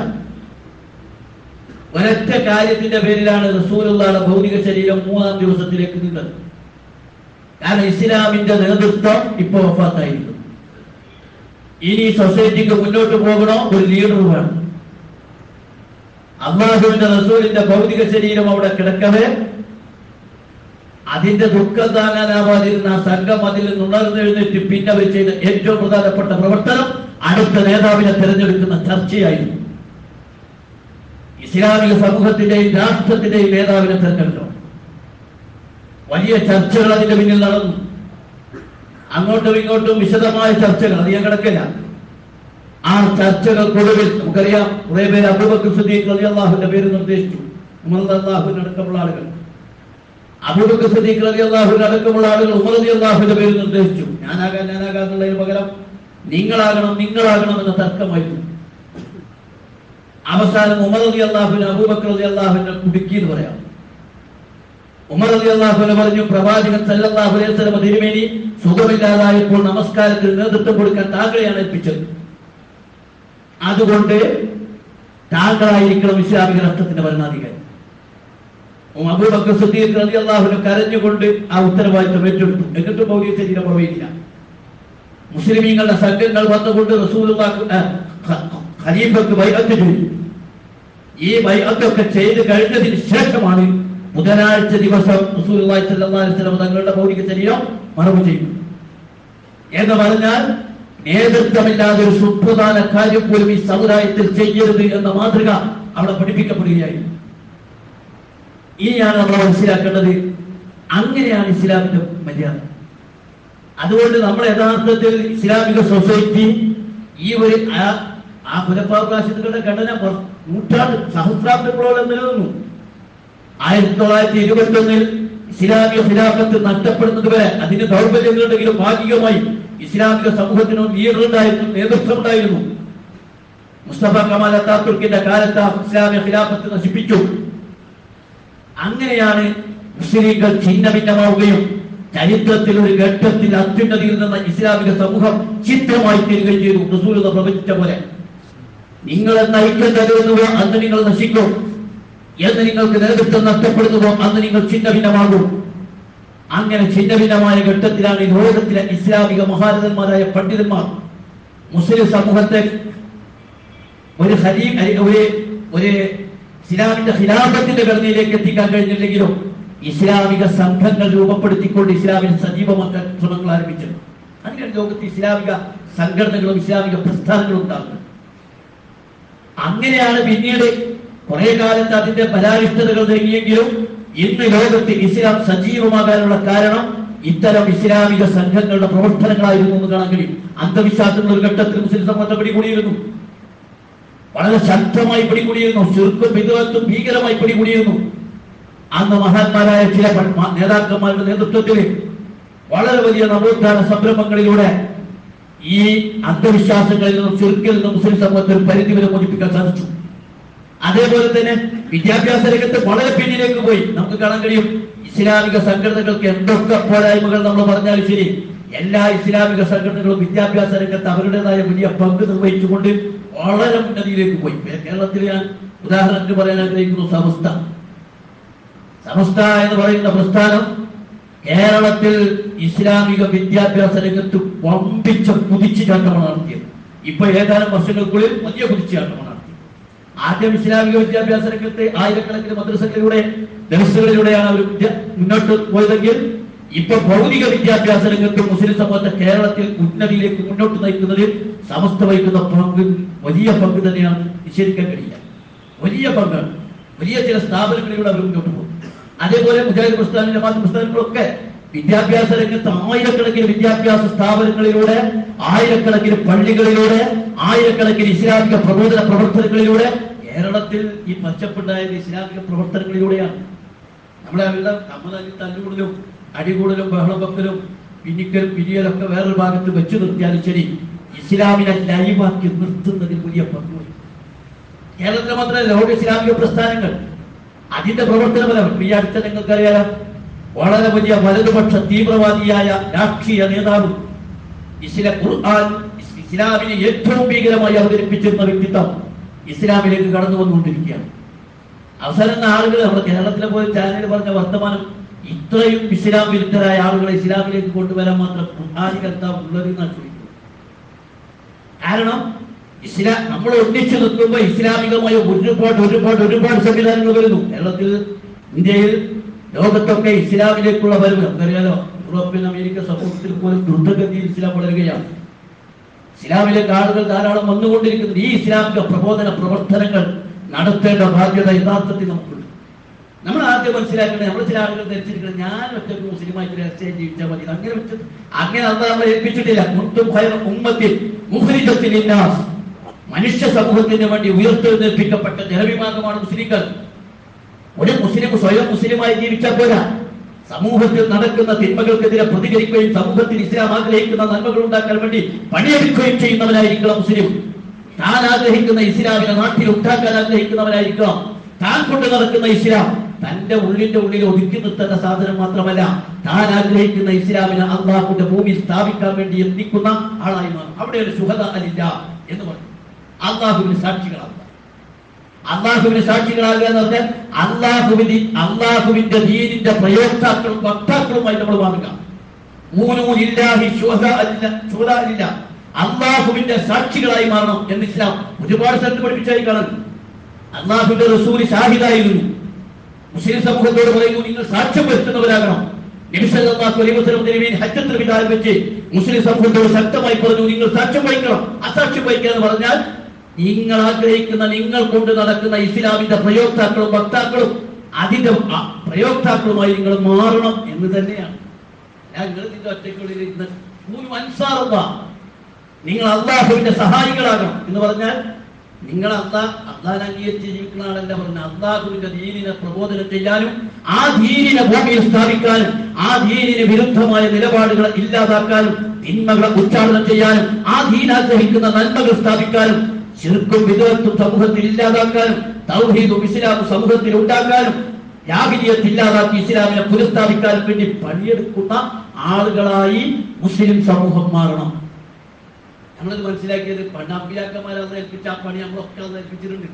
ഒരൊറ്റ കാര്യത്തിന്റെ പേരിലാണ് റസൂലുള്ളാഹിയുടെ ഭൗതിക ശരീരം മൂന്നാം ദിവസത്തിലേക്ക് നീണ്ടത് കാരണം ഇസ്ലാമിന്റെ നേതൃത്വം ഇപ്പൊ വഫാത്തായിരിക്കും ഇനി സൊസൈറ്റിക്ക് മുന്നോട്ട് പോകണോ ഒരു ലീഡർ വേണം അള്ളാഹുവിന്റെ റസൂലിന്റെ ഭൗതിക ശരീരം അവിടെ കിടക്കവേ അതിന്റെ ദുഃഖം താങ്ങാനാവാതിരുന്ന ആ സംഘം അതിൽ നിന്ന് ഉണർന്നെഴുന്നേറ്റ് പിന്നെ അവർ ചെയ്ത ഏറ്റവും പ്രധാനപ്പെട്ട പ്രവർത്തനം അടുത്ത നേതാവിനെ തിരഞ്ഞെടുക്കുന്ന ചർച്ചയായിരുന്നു ഇസ്ലാമിക സമൂഹത്തിന്റെയും രാഷ്ട്രത്തിന്റെയും നേതാവിനെ തിരഞ്ഞെടുക്കണം വലിയ ചർച്ചകൾ അതിന്റെ പിന്നിൽ നടന്നു അങ്ങോട്ടും ഇങ്ങോട്ടും വിശദമായ ചർച്ചകൾ അത് ഞാൻ കിടക്കില്ല ആ ചർച്ചകൾക്കൊടുവിൽ നമുക്കറിയാം കുറെ പേര് അബൂബക്കർ സുദ്ദീഖ് റളിയല്ലാഹുവിന്റെ പേര് നിർദ്ദേശിച്ചു ഉമർ അള്ളാഹുവിന് അടക്കമുള്ള ആളുകൾ അബൂബക്കർ സുദ്ദീഖ് റളിയല്ലാഹുവിന് അടക്കമുള്ള ആളുകൾ ഉമർ റളിയല്ലാഹുവിന്റെ പേര് നിർദ്ദേശിച്ചു ഞാനാകാൻ ഞാനാകാൻ എന്നുള്ളതിന് പകരം നിങ്ങളാകണം നിങ്ങളാകണം എന്ന തർക്കമായിരുന്നു അവസാനം ഉമർ അലി അള്ളാഹുവിന് അബൂബക്കർ അലി അള്ളാഹുവിനെ കുടുക്കി എന്ന് പറയാം ഉമർ അലി അള്ളാഹുവിനെ പറഞ്ഞു പ്രവാചകൻ സല്ലല്ലാഹു അലൈഹി വസല്ലം തിരുമേനി സുഖമില്ലാതായപ്പോൾ നമസ്കാരത്തിന് നേതൃത്വം കൊടുക്കാൻ താങ്കളെയാണ് ഏൽപ്പിച്ചത് അതുകൊണ്ട് താങ്കളായിരിക്കണം ഇസ്ലാമിക രാഷ്ട്രത്തിന്റെ ഭരണാധികാരി ഉം അബൂബക്കർ സിദ്ദീഖ് റളിയല്ലാഹുവിനെ കരഞ്ഞുകൊണ്ട് ആ ഉത്തരവാദിത്വം ഏറ്റെടുത്തു എന്നിട്ട് ഭൗതിക ശരീരം പ്രവഹിക്കില്ല മുസ്ലിമീങ്ങളുടെ സംഘങ്ങൾ വന്നുകൊണ്ട് റസൂലുള്ളാഹ് ആ, ഖ- ഖലീഫക്ക് ബൈഅത്ത് ചെയ്തു ഈ ബൈഅത്തൊക്കെ ചെയ്ത് കഴിഞ്ഞതിന് ശേഷമാണ് ബുധനാഴ്ച ദിവസം റസൂലുള്ളാഹി സ്വല്ലല്ലാഹു അലൈഹി വസല്ലം തങ്ങളുടെ ഭൗതിക ശരീരം മറവ് ചെയ്തു എന്ന് പറഞ്ഞാൽ നേതൃത്വമില്ലാതെ ഒരു സുപ്രധാന കാര്യം പോലും ഈ സമുദായത്തിൽ ചെയ്യരുത് എന്ന മാതൃക അവിടെ പഠിപ്പിക്കപ്പെടുകയായിരുന്നു ഇനിയാണ് നമ്മൾ മനസ്സിലാക്കേണ്ടത് അങ്ങനെയാണ് ഇസ്ലാമിന്റെ മര്യാദ അതുകൊണ്ട് നമ്മൾ യഥാർത്ഥത്തിൽ ഇസ്ലാമിക സൊസൈറ്റി ഈ ഒരു ആ ആ പുനഃപ്രാവകാശങ്ങളുടെ ഘടന വർ- നൂറ്റാണ്ട് സഹസ്രാബ്ദങ്ങളോളം നിലനിന്നു ആയിരത്തി തൊള്ളായിരത്തി ഇരുപത്തി ഒന്നിൽ ഇസ്ലാമിക ഖിലാഫത്ത് നഷ്ടപ്പെടുന്നത് വരെ അതിന് ദൗർബല്യങ്ങളുണ്ടെങ്കിലും ഭാഗികമായി ഇസ്ലാമിക സമൂഹത്തിന് ലീഡർ ഉണ്ടായിരുന്നു നേതൃത്വം ഉണ്ടായിരുന്നു മുസ്തഫ കമാൽ അത്താത്തുർക്കിന്റെ കാലത്ത് ആ ഇസ്ലാമിക ഖിലാഫത്ത് നശിപ്പിച്ചു അങ്ങനെയാണ് മുസ്ലിങ്ങൾ ഛിന്ന ഭിന്നമാവുകയും ചരിത്രത്തിൽ ഒരു ഘട്ടത്തിൽ അത്യുന്നതിയിൽ നിന്ന് ഇസ്ലാമിക സമൂഹം ചിത്രമായി തീരുകയും ചെയ്തു റസൂൽ പ്രവചിച്ച പോലെ നിങ്ങളെ നയിക്കാൻ തരുന്നുവോ അന്ന് നിങ്ങൾ നശിക്കും എന്ന് നിങ്ങൾക്ക് നേതൃത്വം നഷ്ടപ്പെടുന്നുവോ അന്ന് നിങ്ങൾ ഛിന്ന ഭിന്നമാകും അങ്ങനെ ഛിന്ന ഭിന്നമായ ഘട്ടത്തിലാണ് ഈ ലോകത്തിലെ ഇസ്ലാമിക മഹാരഥന്മാരായ പണ്ഡിതന്മാർ മുസ്ലിം സമൂഹത്തെ ഒരു ഹരീ ഒരു ഒരു ഇസ്ലാമിന്റെ ഖിലാഫത്തിന്റെ ഘടനയിലേക്ക് എത്തിക്കാൻ കഴിഞ്ഞില്ലെങ്കിലും ഇസ്ലാമിക സംഘങ്ങൾ രൂപപ്പെടുത്തിക്കൊണ്ട് ഇസ്ലാമിനെ സജീവമാക്കാൻ ശ്രമങ്ങൾ ആരംഭിച്ചു അങ്ങനെ ലോകത്ത് ഇസ്ലാമിക സംഘടനകളും ഇസ്ലാമിക പ്രസ്ഥാനങ്ങളും ഉണ്ടാകുന്നത് അങ്ങനെയാണ് പിന്നീട് കുറെ കാലത്ത് അതിന്റെ പരാരിഷ്ടതകൾ നീങ്ങിയെങ്കിലും ഇന്ന് ലോകത്ത് ഇസ്ലാം സജീവമാകാനുള്ള കാരണം ഇത്തരം ഇസ്ലാമിക സംഘങ്ങളുടെ പ്രവർത്തനങ്ങളായിരുന്നു എന്ന് കാണാൻ കഴിയും അന്ധവിശ്വാസങ്ങൾ ഒരു ഘട്ടത്തിൽ മുസ്ലിം സമൂഹത്തെ പിടികൂടിയിരുന്നു വളരെ ശക്തമായി പിടികൂടിയിരുന്നു ചുരുക്കും വിധവത്വം ഭീകരമായി പിടികൂടിയിരുന്നു അന്ന് മഹാന്മാരായ ചില പ- മ- നേതാക്കന്മാരുടെ നേതൃത്വത്തിൽ വളരെ വലിയ നവോത്ഥാന സംരംഭങ്ങളിലൂടെ ഈ അന്ധവിശ്വാസങ്ങളിൽ നിന്നും ചുരുക്കിൽ നിന്നും മുസ്ലിം സമൂഹത്തെ ഒരു പരിധി വരെ മോചിപ്പിക്കാൻ സാധിച്ചു അതേപോലെ തന്നെ വിദ്യാഭ്യാസ രംഗത്ത് വളരെ പിന്നിലേക്ക് പോയി നമുക്ക് കാണാൻ കഴിയും ഇസ്ലാമിക സംഘടനകൾക്ക് എന്തൊക്കെ പോരായ്മകൾ നമ്മൾ പറഞ്ഞാലും ശരി എല്ലാ ഇസ്ലാമിക സംഘടനകളും വിദ്യാഭ്യാസ രംഗത്ത് അവരുടേതായ വലിയ പങ്ക് നിർവഹിച്ചുകൊണ്ട് വളരെ ഉന്നതിയിലേക്ക് പോയി ഇപ്പൊ കേരളത്തിൽ ഞാൻ ഉദാഹരണത്തിന് പറയാൻ ആഗ്രഹിക്കുന്നു സമസ്ത സമസ്ത എന്ന് പറയുന്ന പ്രസ്ഥാനം കേരളത്തിൽ ഇസ്ലാമിക വിദ്യാഭ്യാസ രംഗത്ത് വമ്പിച്ച കുതിച്ചുചാട്ടമാണ് നടത്തിയത് ഇപ്പൊ ഏതാനും വർഷങ്ങൾക്കുള്ളിൽ വലിയ കുതിച്ചുചാട്ടമാണ് നടത്തിയത് ആദ്യം ഇസ്ലാമിക വിദ്യാഭ്യാസ രംഗത്ത് ആയിരക്കണക്കിന് മദ്രസകളിലൂടെ ദിവസങ്ങളിലൂടെയാണ് അവർ വിദ്യ- മുന്നോട്ട് പോയതെങ്കിൽ ഇപ്പൊ ഭൗതിക വിദ്യാഭ്യാസ രംഗത്ത് മുസ്ലിം സമൂഹത്തെ കേരളത്തിൽ ഉന്നതിയിലേക്ക് മുന്നോട്ട് നയിക്കുന്നതിൽ സമസ്ത വഹിക്കുന്ന പങ്ക് വലിയ പങ്ക് തന്നെയാണ് നിഷേധിക്കാൻ കഴിയില്ല വലിയ പങ്കാണ് വലിയ ചില സ്ഥാപനങ്ങളിലൂടെ അവർ മുന്നോട്ട് പോകും അതേപോലെ മുജാഹിദ് പ്രസ്ഥാനം ജമാഅത്ത് പ്രസ്ഥാനങ്ങളൊക്കെ വിദ്യാഭ്യാസ രംഗത്ത് ആയിരക്കണക്കിന് വിദ്യാഭ്യാസ സ്ഥാപനങ്ങളിലൂടെ ആയിരക്കണക്കിന് പള്ളികളിലൂടെ ആയിരക്കണക്കിന് ഇസ്ലാമിക പ്രബോധന പ്രവർത്തനങ്ങളിലൂടെ കേരളത്തിൽ ഈ പച്ചപ്പുണ്ടായത് ഇസ്ലാമിക പ്രവർത്തനങ്ങളിലൂടെയാണ് നമ്മളെ അവരുടെ നമ്മളെ തല്ലുകൂടലും അടികൂടലും ബഹളം വെക്കലും പിന്നിക്കലും പിരിയലൊക്കെ വേറൊരു ഭാഗത്ത് വെച്ചു നിർത്തിയാലും ശരി ഇസ്ലാമിനെ ലൈവാക്കി നിർത്തുന്നതിൽ വലിയ പങ്കുണ്ട് കേരളത്തിലെ മാത്രമല്ല ലോക ഇസ്ലാമിക പ്രസ്ഥാനങ്ങൾ അതിന്റെ പ്രവർത്തന ഫലം ഈ അടുത്ത നിങ്ങൾക്കറിയാലോ വളരെ വലിയ വലതുപക്ഷ തീവ്രവാദിയായ രാഷ്ട്രീയ നേതാവ് ഇസ്ലാ ഖുർആൻ ഇസ് ഇസ്ലാമിനെ ഏറ്റവും ഭീകരമായി അവതരിപ്പിച്ചിരുന്ന വ്യക്തിത്വം ഇസ്ലാമിലേക്ക് കടന്നു വന്നുകൊണ്ടിരിക്കുകയാണ് അവസാനം ആളുകൾ നമ്മുടെ കേരളത്തിലെ പോലെ ചാനൽ പറഞ്ഞ വർത്തമാനം ഇത്രയും ഇസ്ലാം വിരുദ്ധരായ ആളുകളെ ഇസ്ലാമിലേക്ക് കൊണ്ടുവരാൻ മാത്രം ഖുർആാനികർത്താവ് ഉള്ളതെന്നാണ് ചോദിക്കുന്നത് കാരണം ഇസ്ലാം നമ്മൾ ഒന്നിച്ചു നിൽക്കുമ്പോൾ ഇസ്ലാമികമായ ഒരുപാട് ഒരുപാട് ഒരുപാട് സംവിധാനങ്ങൾ വരുന്നു കേരളത്തിൽ ഇന്ത്യയിൽ ലോകത്തൊക്കെ ഇസ്ലാമിലേക്കുള്ള വരവ് നമുക്കറിയാലോ യൂറോപ്യൻ അമേരിക്ക സമൂഹത്തിൽ പോലും ദ്രുതഗതിയിൽ ഇസ്ലാം വളരുകയാണ് ഇസ്ലാമിലേക്ക് ആളുകൾ ധാരാളം വന്നുകൊണ്ടിരിക്കുന്നത് ഈ ഇസ്ലാമിക പ്രബോധന പ്രവർത്തനങ്ങൾ നടത്തേണ്ട ബാധ്യത യഥാർത്ഥത്തിൽ നമുക്കുണ്ട് നമ്മൾ ആദ്യം മനസ്സിലാക്കേണ്ടത് നമ്മൾ ചില ആളുകൾ ധരിച്ചിരിക്കുന്നത് ഞാൻ ഒറ്റക്ക് മുസ്ലിമായിട്ട് രഹസ്യം ജീവിച്ചാൽ മതി അങ്ങനെ വെച്ചത് അങ്ങനെ അന്ന് നമ്മളെ ഏൽപ്പിച്ചിട്ടില്ല മുൻതും ഖൈറ ഉമ്മത്തിൽ മുഖരിജത്തിൽ ഇന്നാസ് മനുഷ്യ സമൂഹത്തിന് വേണ്ടി ഉയർത്തെഴുന്നേൽപ്പിക്കപ്പെട്ട ജനവിഭാഗമാണ് മുസ്ലിങ്ങൾ ഒരു മുസ്ലിം സ്വയം മുസ്ലിമായി ജീവിച്ചാൽ പോരാ സമൂഹത്തിൽ നടക്കുന്ന തിന്മകൾക്കെതിരെ പ്രതികരിക്കുകയും സമൂഹത്തിൽ ഇസ്ലാം ആഗ്രഹിക്കുന്ന നന്മകൾ ഉണ്ടാക്കാൻ വേണ്ടി പണിയെടുക്കുകയും ചെയ്യുന്നവനായിരിക്കണം മുസ്ലിം താൻ ആഗ്രഹിക്കുന്ന ഇസ്ലാമിനെ നാട്ടിൽ ഉണ്ടാക്കാൻ ആഗ്രഹിക്കുന്നവനായിരിക്കണം താൻ കൊണ്ട് നടക്കുന്ന ഇസ്ലാം തന്റെ ഉള്ളിന്റെ ഉള്ളിൽ ഒതുക്കി നിർത്തേണ്ട സാധനം മാത്രമല്ല താൻ ആഗ്രഹിക്കുന്ന ഇസ്ലാമിനെ അള്ളാഹുന്റെ ഭൂമിയിൽ സ്ഥാപിക്കാൻ വേണ്ടി എത്തിക്കുന്ന ആളായി മാറും അവിടെ ഒരു സുഹദ അലില്ല എന്ന് പറഞ്ഞു അള്ളാഹുവിന് സാക്ഷികളാകുക അള്ളാഹുവിന് സാക്ഷികളാകുക എന്ന് പറഞ്ഞാൽ അള്ളാഹുവിന് അള്ളാഹുവിന്റെ ദീനിന്റെ പ്രയോക്താക്കളും വക്താക്കളുമായി നമ്മൾ മാറുക മൂന്നൂനില്ലാഹി ശുഹദാ അല്ല- ശുഹദാ ഇല്ല. അള്ളാഹുവിന്റെ സാക്ഷികളായി മാറണം എന്ന് ഇസ്ലാം ഒരുപാട് സ്ഥലത്ത് പഠിപ്പിച്ചായി കാണുന്നു അള്ളാഹുവിന്റെ റസൂൽ ഷാഹിദായിരുന്നു മുസ്ലിം സമൂഹത്തോട് പറയുന്നു നിങ്ങൾ സാക്ഷ്യം വരുത്തുന്നവരാകണം നബി സല്ലല്ലാഹു അലൈഹി വസല്ലം തിരുമേനി ഹജ്ജത്തുൽ വിദായിൽ വെച്ച് മുസ്ലിം സമൂഹത്തോട് ശക്തമായി പറഞ്ഞു നിങ്ങൾ സാക്ഷ്യം വഹിക്കണം അസാക്ഷ്യം വഹിക്കുക എന്ന് പറഞ്ഞാൽ നിങ്ങൾ ആഗ്രഹിക്കുന്ന നിങ്ങൾ കൊണ്ട് നടക്കുന്ന ഇസ്ലാമിന്റെ പ്രയോക്താക്കളും വക്താക്കളും അതിന്റെ ആ പ്രയോക്താക്കളുമായി നിങ്ങൾ മാറണം എന്ന് തന്നെയാണ് ഞാൻ നിങ്ങൾ നിന്റെ ഒറ്റയ്ക്കുള്ളിൽ ഇരുന്ന് മൂന്ന് അൻസാറുള്ള നിങ്ങൾ അള്ളാഹുവിന്റെ സഹായികളാകണം എന്ന് പറഞ്ഞാൽ നിങ്ങൾ അള്ളാ അള്ളാഹ് അംഗീകരിച്ച് ജീവിക്കുന്ന ആളല്ല പറഞ്ഞ അള്ളാഹുവിന്റെ ദീനിനെ പ്രബോധനം ചെയ്യാനും ആ ദീനിനെ ഭൂമിയിൽ സ്ഥാപിക്കാനും ആ ദീനിന് വിരുദ്ധമായ നിലപാടുകൾ ഇല്ലാതാക്കാനും തിന്മകളെ ഉച്ചാരണം ചെയ്യാനും ആ ദീൻ ആഗ്രഹിക്കുന്ന നന്മകൾ സ്ഥാപിക്കാനും ശിർക്കും വിധവത്വം സമൂഹത്തിൽ ഇല്ലാതാക്കാനും തൗഹീദും ഇസ്ലാമും സമൂഹത്തിൽ ഉണ്ടാക്കാനും ജാഹിലിയത്ത് ഇല്ലാതാക്കി ഇസ്ലാമിനെ പുനഃസ്ഥാപിക്കാനും വേണ്ടി പണിയെടുക്കുന്ന ആളുകളായി മുസ്ലിം സമൂഹം മാറണം ഞങ്ങളത് മനസ്സിലാക്കിയത് പണ്ട് അമ്പിയാക്കന്മാരെ അന്ന് ഏൽപ്പിച്ച ആ പണി നമ്മളൊക്കെ അന്ന് ഏൽപ്പിച്ചിട്ടുണ്ട്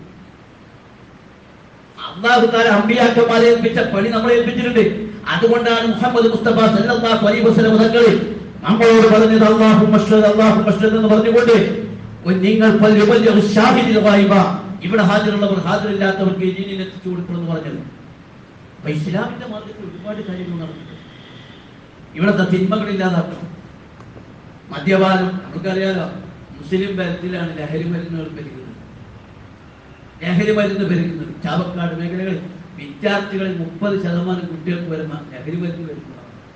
അള്ളാഹുത്താല അമ്പിയാക്കന്മാരെ ഏൽപ്പിച്ച പണി നമ്മളെ ഏൽപ്പിച്ചിട്ടുണ്ട് അതുകൊണ്ടാണ് മുഹമ്മദ് മുസ്തഫ സല്ലല്ലാഹു അലൈഹി വസല്ലം തങ്ങൾ നമ്മളോട് പറഞ്ഞത് അള്ളാഹു മഷ്റദ് അള്ളാഹു മഷ്റദ് എന്ന് പറഞ്ഞുകൊണ്ട് ഒരു നിങ്ങൾ പല്ല് വലിയ ഷാഹിദിൽ വായിവ ഇവിടെ ഹാജരുള്ളവർ ഹാജരില്ലാത്തവർക്ക് ഈ ദീനിൽ എത്തിച്ചു കൊടുക്കണമെന്ന് പറഞ്ഞത് അപ്പൊ ഇസ്ലാമിന്റെ മാർഗത്തിൽ ഒരുപാട് കാര്യങ്ങൾ നടന്നിട്ടുണ്ട് ഇവിടുത്തെ തിന്മകൾ ഇല്ലാതാക്കണം മദ്യപാനം നമുക്കറിയാലോ മുസ്ലിം ബലത്തിലാണ് ലഹരി മരുന്നുകൾ പെരുകുന്നത് ലഹരി മരുന്ന് പെരുകുന്നത് ചാവക്കാട് മേഖലകളിൽ വിദ്യാർത്ഥികളിൽ മുപ്പത് ശതമാനം കുട്ടികൾക്ക് വരുന്ന ലഹരി മരുന്ന് വരുന്നതാണ്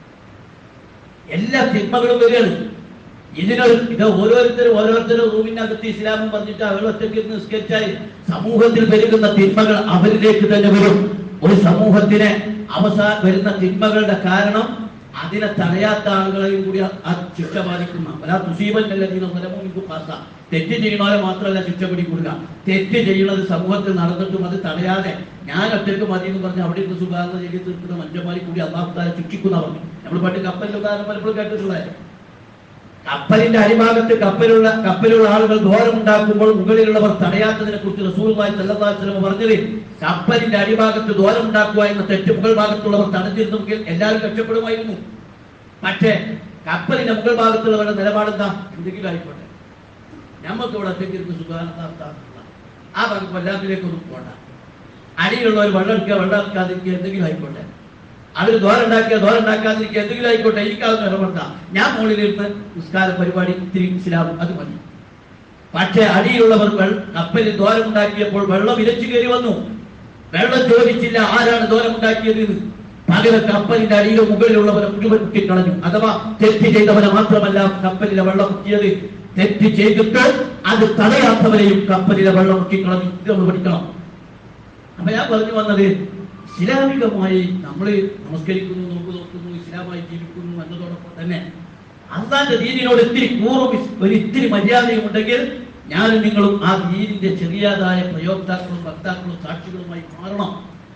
എല്ലാ തിന്മകളും വരികയാണ് ഇതിനൊരു ഇത് ഓരോരുത്തരും ഓരോരുത്തരും റൂമിനകത്ത് ഇസ്ലാമും പറഞ്ഞിട്ട് അവർ ഒറ്റയ്ക്ക് ഇരുന്ന് നിസ്കരിച്ചാൽ സമൂഹത്തിൽ പെരുകുന്ന തിന്മകൾ അവരിലേക്ക് തന്നെ വരും ഒരു സമൂഹത്തിന് അവസാന വരുന്ന തിന്മകളുടെ കാരണം അതിനെ തടയാത്ത ആളുകളെയും കൂടി ആ- ആ ശിക്ഷ ബാധിക്കുന്ന പല തുസീബല്ലതീന പാസ തെറ്റ് ചെയ്യുന്നവരെ മാത്രമല്ല ശിക്ഷ പിടിക്കുക തെറ്റ് ചെയ്യുന്നത് സമൂഹത്തിൽ നടന്നിട്ടും അത് തടയാതെ ഞാൻ ഒറ്റയ്ക്ക് മതി എന്ന് പറഞ്ഞ് അവിടെ ഇരുന്ന് സുഖാരണ ചെയ്ത് തീർക്കുന്ന മനുഷ്യന്മാരെ കൂടി അള്ളാഹുത്താരെ ശിക്ഷിക്കുന്നവർ നമ്മൾ പണ്ട് കപ്പലിന്റെ ഉദാഹരണം പലപ്പോഴും കേട്ടിട്ടുള്ളത് കപ്പലിന്റെ അടിഭാഗത്ത് കപ്പലുള്ള കപ്പലുള്ള ആളുകൾ ദ്വാരമുണ്ടാക്കുമ്പോൾ മുകളിലുള്ളവർ തടയാത്തതിനെ കുറിച്ച് റസൂലുള്ളാഹി സ്വല്ലല്ലാഹു അലൈഹി വസല്ലം പറഞ്ഞത് കപ്പലിന്റെ അടിഭാഗത്ത് ദ്വാരമുണ്ടാക്കുക എന്ന തെറ്റ് മുകൾ ഭാഗത്തുള്ളവർ തടഞ്ഞിരുന്നെങ്കിൽ എല്ലാവരും രക്ഷപ്പെടുമായിരുന്നു പക്ഷേ കപ്പലിന്റെ മുകൾ ഭാഗത്തുള്ളവരുടെ നിലപാടെന്താ എന്തെങ്കിലും ആയിക്കോട്ടെ നമുക്ക് ഇവിടെ ഒറ്റയ്ക്കിരുന്ന് സുഖാനന്ദ ആ ഭാഗം കൊല്ലാത്തിലേക്കൊന്നും പോണ്ട അടിയിലുള്ളവർ വെള്ളം എടുക്കുക വെള്ളം എടുക്കാതിരിക്കുക എന്തെങ്കിലും ആയിക്കോട്ടെ അവർ ദ്വാരം ഉണ്ടാക്കിയ ദ്വാരം ഉണ്ടാക്കാതിരിക്കുക എന്തെങ്കിലും ആയിക്കോട്ടെ എനിക്കതൊന്നും ഇടപെടണ്ട ഞാൻ മുകളിലിരുന്ന് നിസ്കാര പരിപാടി ഇത്തിരി ഇസ്ലാം അത് മതി പക്ഷേ അടിയിലുള്ളവർ വെൾ- കപ്പലിൽ ദ്വാരം ഉണ്ടാക്കിയപ്പോൾ വെള്ളം ഇരച്ചു കയറി വന്നു വെള്ളം ചോദിച്ചില്ല ആരാണ് ദ്വാരം ഉണ്ടാക്കിയത് എന്ന് പകരം കപ്പലിന്റെ അടിയിലോ മുകളിലുള്ളവരെ മുഴുവൻ മുക്കിക്കളഞ്ഞു അഥവാ തെറ്റ് ചെയ്തവരെ മാത്രമല്ല കപ്പലിലെ വെള്ളം മുക്കിയത് തെറ്റ് ചെയ്തിട്ട് അത് തടയാത്തവരെയും കപ്പലിലെ വെള്ളം മുക്കിക്കളഞ്ഞു ഇത് നമ്മൾ പഠിക്കണം അപ്പൊ ഞാൻ പറഞ്ഞു വന്നത് ഇസ്ലാമികമായി നമ്മൾ നമസ്കരിക്കുന്നു നോമ്പ് നോക്കുന്നു ഇസ്ലാമായി ജീവിക്കുന്നു എന്നതോടൊപ്പം തന്നെ അള്ളാന്റെ ദീനിനോട് ഇത്തിരി കൂറും ഇസ്- ഒരു ഇത്തിരി മര്യാദയും ഉണ്ടെങ്കിൽ ഞാനും നിങ്ങളും ആ ദീനിന്റെ ചെറിയതായ പ്രയോക്താക്കളും വക്താക്കളും സാക്ഷികളുമായി മാറണം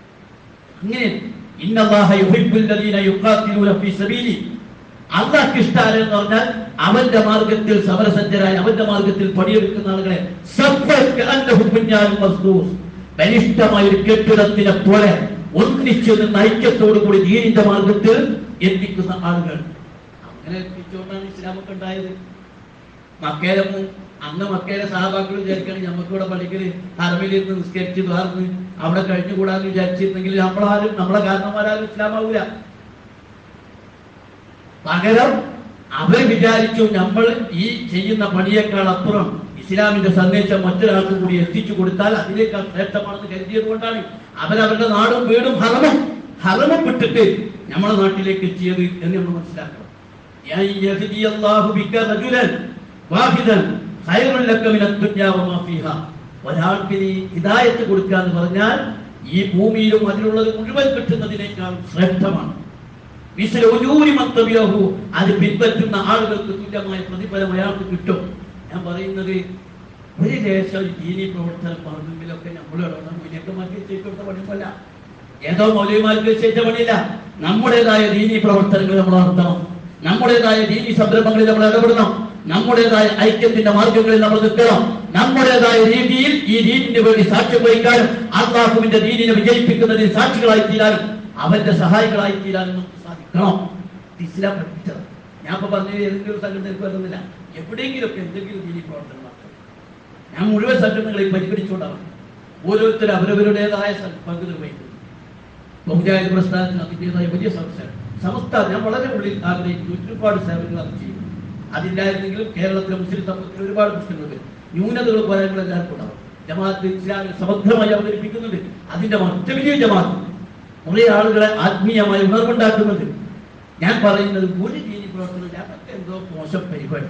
അങ്ങനെ ഇന്നല്ലാഹ യുഹിബ്ബുൽ ലദീന യുഖാത്തിലൂന ഫീ സബീലി അള്ളാഹ്ക്ക് ഇഷ്ടാരെന്ന് പറഞ്ഞാൽ അവന്റെ മാർഗത്തിൽ സമരസജ്ജരായ അവന്റെ മാർഗത്തിൽ പണിയെടുക്കുന്ന ആളുകളെ സബ്ബക്ക് അന്നഹു ബുന്യാനുൻ മസ്ദൂസ്. ബലിഷ്ഠമായ ഒരു കെട്ടിടത്തിനെ പോലെ ഒന്നിച്ചു നിന്ന് ഐക്യത്തോടു കൂടി ദീനിന്റെ മാർഗത്തിൽ എത്തിക്കുന്ന ആളുകൾ അങ്ങനെ എത്തിച്ചുകൊണ്ടാണ് ഇസ്ലാമൊക്കെ ഉണ്ടായത് മക്കേലൊന്നും അന്ന് മക്കയിലെ സഹാബാക്കൾ വിചാരിക്കുകയാണ് നമുക്കിവിടെ പള്ളിക്കല് ഹറമിലിരുന്ന് നിസ്കരിച്ച് ദ്വാർന്ന് അവിടെ കഴിഞ്ഞുകൂടാന്ന് വിചാരിച്ചിരുന്നെങ്കിൽ നമ്മളാരും നമ്മളെ കാരണന്മാരാരും ഇസ്ലാമാവൂല പകരം അവർ വിചാരിച്ചു നമ്മൾ ഈ ചെയ്യുന്ന പണിയേക്കാൾ അപ്പുറം ഇസ്ലാമിന്റെ സന്ദേശം മറ്റൊരാൾക്ക് കൂടി എത്തിച്ചു കൊടുത്താൽ അതിനേക്കാൾ ശ്രേഷ്ഠമാണെന്ന് കരുതിയത് കൊണ്ടാണ് അവരവരുടെ നാടും വീടും ഹറമും ഹറമും വിട്ടിട്ട് നമ്മുടെ നാട്ടിലേക്ക് എത്തിയത് എന്ന് നമ്മൾ മനസ്സിലാക്കണം يا يهدي الله بك رجلا واحدا خير لك من الدنيا وما فيها ഒരാൾക്ക് നീ ഹിദായത്ത് കൊടുക്കുക എന്ന് പറഞ്ഞാൽ ഈ ഭൂമിയിലും അതിലുള്ളത് മുഴുവൻ കിട്ടുന്നതിനേക്കാൾ ശ്രേഷ്ഠമാണ് മിസ്ല ഉജൂരി മത്തബിലഹു അത് പിൻപറ്റുന്ന ആളുകൾക്ക് തുല്യമായ പ്രതിഫലം അയാൾക്ക് കിട്ടും ഞാൻ പറയുന്നത് ഒരു ദേശം ദീനി പ്രവർത്തനം പറഞ്ഞെങ്കിലൊക്കെ നമ്മൾ ഇടപെടണം മുന്നേറ്റമാക്കി ചെയ്തിട്ട് പണിയല്ല ഏതോ മൗലികമാർക്ക് ചെയ്ത പണിയില്ല നമ്മുടേതായ ദീനി പ്രവർത്തനങ്ങൾ നമ്മൾ നടത്തണം നമ്മുടേതായ ദീനി സംരംഭങ്ങളിൽ നമ്മൾ ഇടപെടണം നമ്മുടേതായ ഐക്യത്തിന്റെ മാർഗങ്ങളിൽ നമ്മൾ നിൽക്കണം നമ്മുടേതായ രീതിയിൽ ഈ ദീനിന് വേണ്ടി സാക്ഷ്യം വഹിക്കാനും അള്ളാഹുവിന്റെ ദീനിനെ വിജയിപ്പിക്കുന്നതിന് സാക്ഷികളായി തീരാനും അവന്റെ സഹായികളായി തീരാനും നമുക്ക് സാധിക്കണം ഇത് ഇസ്ലാം പഠിപ്പിച്ചത് ഞാൻ ഇപ്പൊ പറഞ്ഞ ഏതെങ്കിലും ഒരു സംഘടനയ്ക്ക് വരുന്നില്ല എവിടെയെങ്കിലുമൊക്കെ എന്തെങ്കിലും ദീനി പ്രവർത്തനം നടത്തണം ഞാൻ മുഴുവൻ സംഘടനകളെയും പരിഗണിച്ചുകൊണ്ടാണ് ഓരോരുത്തരും അവരവരുടേതായ സ- പങ്ക് നിർവഹിക്കുന്നു പഞ്ചായത്ത് പ്രസ്ഥാനത്തിന് അതിൻ്റെതായ വലിയ സംസ്ഥാനം സമസ്ത ഞാൻ വളരെ ഉള്ളിൽ ആഗ്രഹിക്കുന്നു ഒരുപാട് സേവനങ്ങൾ അത് ചെയ്യും അതില്ലായിരുന്നെങ്കിലും കേരളത്തിലെ മുസ്ലിം സമൂഹത്തിൽ ഒരുപാട് പ്രശ്നങ്ങൾ വരും ന്യൂനതകൾ പോരായ്മകൾ എല്ലാവർക്കും ഉണ്ടാവും ജമാഅത്ത് ഇസ്ലാമിൽ സമഗ്രമായി അവതരിപ്പിക്കുന്നുണ്ട് അതിന്റെ മറ്റു വലിയ ജമാഅത്ത് കുറെ ആളുകളെ ആത്മീയമായി ഉണർവുണ്ടാക്കുന്നുണ്ട് ഞാൻ പറയുന്നത് ഒരു രീതി പ്രവർത്തനം അതൊക്കെ എന്തോ മോശം പരിപാടി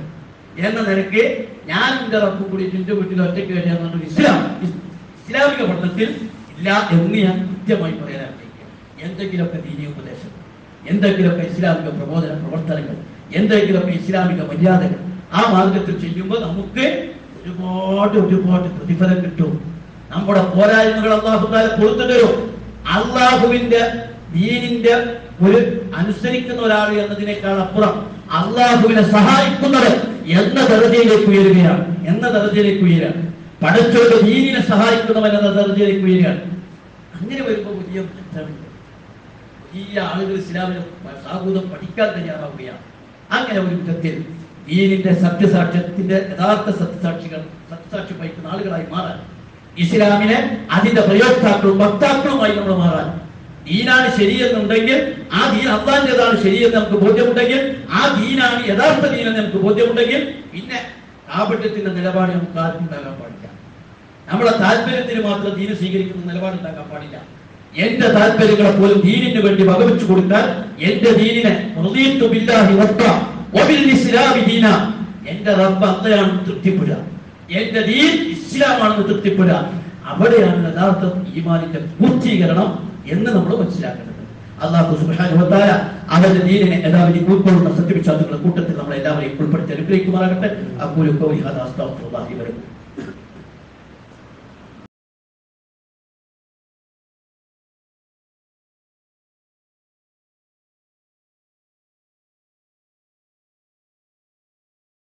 എന്ന നിലയ്ക്ക് ഞാൻ എന്റെ റബ്ബും കൂടി നിന്റെ വീട്ടിൽ ഒറ്റയ്ക്ക് കഴിയാന്നുള്ള ഇസ്ലാം ഇസ്- ഇസ്ലാമിക പഠനത്തിൽ ഇല്ല എന്ന് ഞാൻ കൃത്യമായി പറയാൻ ആഗ്രഹിക്കുകയാണ് എന്തെങ്കിലുമൊക്കെ ദീനീയ ഉപദേശം എന്തെങ്കിലുമൊക്കെ ഇസ്ലാമിക പ്രബോധന പ്രവർത്തനങ്ങൾ എന്തെങ്കിലുമൊക്കെ ഇസ്ലാമിക മര്യാദകൾ ആ മാർഗത്തിൽ ചെയ്യുമ്പോൾ നമുക്ക് ഒരുപാട് ഒരുപാട് പ്രതിഫലം കിട്ടും നമ്മുടെ പോരായ്മകൾ അള്ളാഹു താല കൊടുത്തു തരും അള്ളാഹുവിന്റെ ദീനിന്റെ ഒരു അനുസരിക്കുന്ന ഒരാൾ എന്നതിനേക്കാൾ അപ്പുറം അള്ളാഹുവിനെ സഹായിക്കുന്നവർ എന്ന ദർജയിലേക്ക് ഉയരുകയാണ് എന്ന ദർജയിലേക്ക് ഉയരുകയാണ് പടച്ചോന്റെ ദീനിനെ സഹായിക്കുന്നവൻ എന്ന ദർജയിലേക്ക് ഉയരുകയാണ് അങ്ങനെ വരുമ്പോൾ വലിയ മാറ്റമുണ്ട് വലിയ ആളുകൾ ഇസ്ലാമിനെ സാഹൂതം പഠിക്കാൻ തയ്യാറാവുകയാണ് അങ്ങനെ ഒരു വിധത്തിൽ ദീനിന്റെ സത്യസാക്ഷ്യത്തിന്റെ യഥാർത്ഥ സത്യസാക്ഷികൾ സത്യസാക്ഷ്യം വഹിക്കുന്ന ആളുകളായി മാറാൻ ഇസ്ലാമിനെ അതിന്റെ പ്രയോക്താക്കളും വക്താക്കളുമായി നമ്മൾ മാറാൻ ദീനാണ് ശരിയെന്നുണ്ടെങ്കിൽ ആ ദീൻ അള്ളാന്റേതാണ് ശരിയെന്ന് നമുക്ക് ബോധ്യമുണ്ടെങ്കിൽ ആ ദീനാണ് യഥാർത്ഥ ദീനെന്ന് നമുക്ക് ബോധ്യമുണ്ടെങ്കിൽ പിന്നെ കാപട്യത്തിന്റെ നിലപാട് നമുക്ക് ആർക്കും ഉണ്ടാകാൻ പാടില്ല നമ്മുടെ താല്പര്യത്തിന് മാത്രം ദീന് സ്വീകരിക്കുന്ന നിലപാടുണ്ടാക്കാൻ പാടില്ല എന്റെ താല്പര്യങ്ങളെ പോലും ദീനിന് വേണ്ടി വകവെച്ചു കൊടുക്കാൻ എന്റെ ദീനിനെ റളീതു ബില്ലാഹി റബ്ബ വബിൽ ഇസ്ലാമി ദീന എന്റെ റബ്ബ് അള്ളയാണ് തൃപ്തിപ്പെടുക എന്റെ ദീൻ ഇസ്ലാമാണെന്ന് തൃപ്തിപ്പെടുക അവിടെയാണ് യഥാർത്ഥ ഈമാനിന്റെ പൂർത്തീകരണം എന്ന് നമ്മൾ മനസ്സിലാക്കേണ്ടത് അള്ളാഹു സുബ്ഹാനഹു വ തആല അവന്റെ ദീനിനെ എല്ലാവരെയും ഉൾക്കൊള്ളുന്ന സത്യവിശ്വാസികളുടെ കൂട്ടത്തിൽ നമ്മളെ എല്ലാവരെയും ഉൾപ്പെടുത്തി അനുഗ്രഹിക്കുമാറാകട്ടെ അക്കൂലു ഖൗലി ഹദാ അസ്തഗ്ഫിറുല്ലാഹി വലക്കും